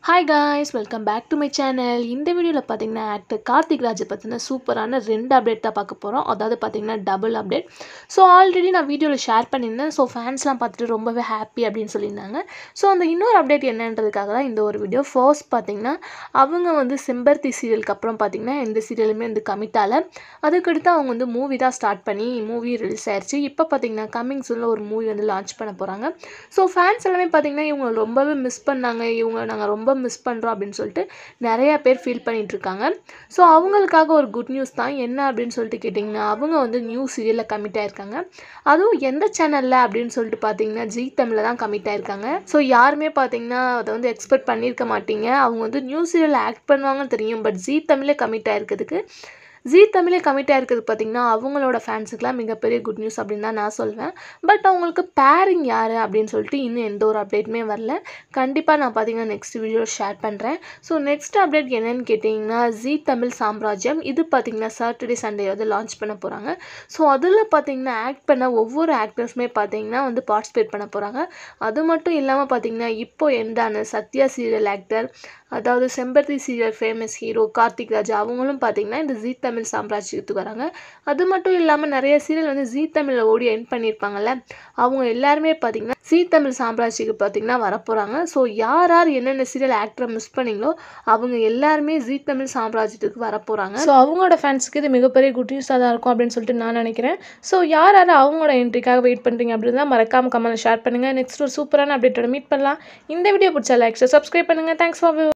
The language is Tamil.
hi guys welcome back to my channel இந்த வீடியோவில் பார்த்தீங்கன்னா ஆக்டர் கார்த்திக் ராஜை பற்றின சூப்பரான ரெண்டு அப்டேட் தான் பார்க்க போகிறோம் அதாவது பார்த்தீங்கன்னா டபுள் அப்டேட் ஸோ ஆல்ரெடி நான் வீடியோவில் ஷேர் பண்ணியிருந்தேன் ஸோ ஃபேன்ஸ்லாம் பார்த்துட்டு ரொம்பவே ஹாப்பி அப்படின்னு சொல்லியிருந்தாங்க ஸோ அந்த இன்னொரு அப்டேட் என்னன்றதுக்காக தான் இந்த ஒரு வீடியோ ஃபர்ஸ்ட் பார்த்தீங்கன்னா அவங்க வந்து செம்பருத்தி சீரியலுக்கு அப்புறம் பார்த்தீங்கன்னா எந்த சீரியலுமே வந்து கமிட்டால அதுக்கடுத்து அவங்க வந்து மூவி தான் ஸ்டார்ட் பண்ணி மூவி ரிலீஸ் ஆயிடுச்சு இப்போ பார்த்தீங்கன்னா கம்மிங் சூனில் ஒரு மூவி வந்து லான்ச் பண்ண போகிறாங்க ஸோ ஃபேன்ஸ் எல்லாமே பார்த்தீங்கன்னா இவங்க ரொம்பவே மிஸ் பண்ணாங்க இவங்க நாங்கள் ரொம்ப மிஸ் பண்ணுறோம் அப்படின்னு சொல்லிட்டு நிறைய பேர் ஃபீல் பண்ணிட்டு இருக்காங்க ஸோ அவங்களுக்காக ஒரு குட் நியூஸ் தான் என்ன அப்படின்னு சொல்லிட்டு கேட்டிங்கன்னா அவங்க வந்து நியூ சீரியலில் கமிட் ஆயிருக்காங்க அதுவும் எந்த சேனலில் அப்படின்னு சொல்லிட்டு பார்த்தீங்கன்னா ஜி தமிழில் தான் கமிட் ஆயிருக்காங்க ஸோ யாருமே பார்த்தீங்கன்னா அதை வந்து எக்ஸ்பெக்ட் பண்ணியிருக்க மாட்டீங்க அவங்க வந்து நியூ சீரியலில் ஆக்ட் பண்ணுவாங்கன்னு தெரியும் பட் ஜி தமிழே கமிட் ஆயிருக்கிறதுக்கு ஜி தமிழே கமிட் ஆயிருக்கிறது பார்த்தீங்கன்னா அவங்களோட ஃபேன்ஸுக்கெலாம் மிகப்பெரிய குட் நியூஸ் அப்படின்னு தான் நான் சொல்வேன் பட் அவங்களுக்கு பேரிங் யார் அப்படின்னு சொல்லிட்டு இன்னும் எந்த ஒரு அப்டேட்டுமே வரல கண்டிப்பாக நான் பார்த்தீங்கன்னா நெக்ஸ்ட் வீடியோ ஷேர் பண்ணுறேன் ஸோ நெக்ஸ்ட் அப்டேட் என்னன்னு கேட்டிங்கன்னா ஜி தமிழ் சாம்ராஜ்யம் இது பார்த்தீங்கன்னா சாட்டர்டே சண்டே வந்து லான்ச் பண்ண போகிறாங்க ஸோ அதில் பார்த்தீங்கன்னா ஆக்ட் பண்ண ஒவ்வொரு ஆக்டர்ஸுமே பார்த்தீங்கன்னா வந்து பார்ட்டிசிபேட் பண்ண போகிறாங்க அது மட்டும் இல்லாமல் பார்த்தீங்கன்னா இப்போ எந்தான சத்யா சீரியல் ஆக்டர் அதாவது Sembaruthi serial famous hero Karthik Raj அவங்களும் பார்த்தீங்கன்னா இந்த ஜி தமிழ் சாம்ராஜ்யத்துக்கு வராங்க அது மட்டும் இல்லாமல் நிறைய சீரியல் வந்து ஜி தமிழில் ஓடி என் பண்ணியிருப்பாங்கல்ல அவங்க எல்லாருமே பார்த்தீங்கன்னா ஜி தமிழ் சாம்ராஜ்யத்துக்கு பார்த்தீங்கன்னா வரப்போகிறாங்க ஸோ யார் யார் என்னென்ன சீரியல் ஆக்டரை மிஸ் பண்ணீங்களோ அவங்க எல்லாருமே ஜி தமிழ் சாம்ராஜ்யத்துக்கு வரப்போகிறாங்க ஸோ அவங்களோட ஃபேன்ஸுக்கு இது மிகப்பெரிய குட் நியூஸாக தான் இருக்கும் அப்படின்னு சொல்லிட்டு நான் நினைக்கிறேன் ஸோ யார் யார் அவங்களோட என்ட்ரிக்காக வெயிட் பண்ணுறீங்க அப்படின்னு தான் மறக்காம கமெண்ட் ஷேர் பண்ணுங்கள் நெக்ஸ்ட் ஒரு சூப்பரான அப்டேட்டோட மீட் பண்ணலாம் இந்த வீடியோ பிடிச்சா லைக் சப்ஸ்கிரைப் பண்ணுங்கள் தேங்க்ஸ் ஃபார்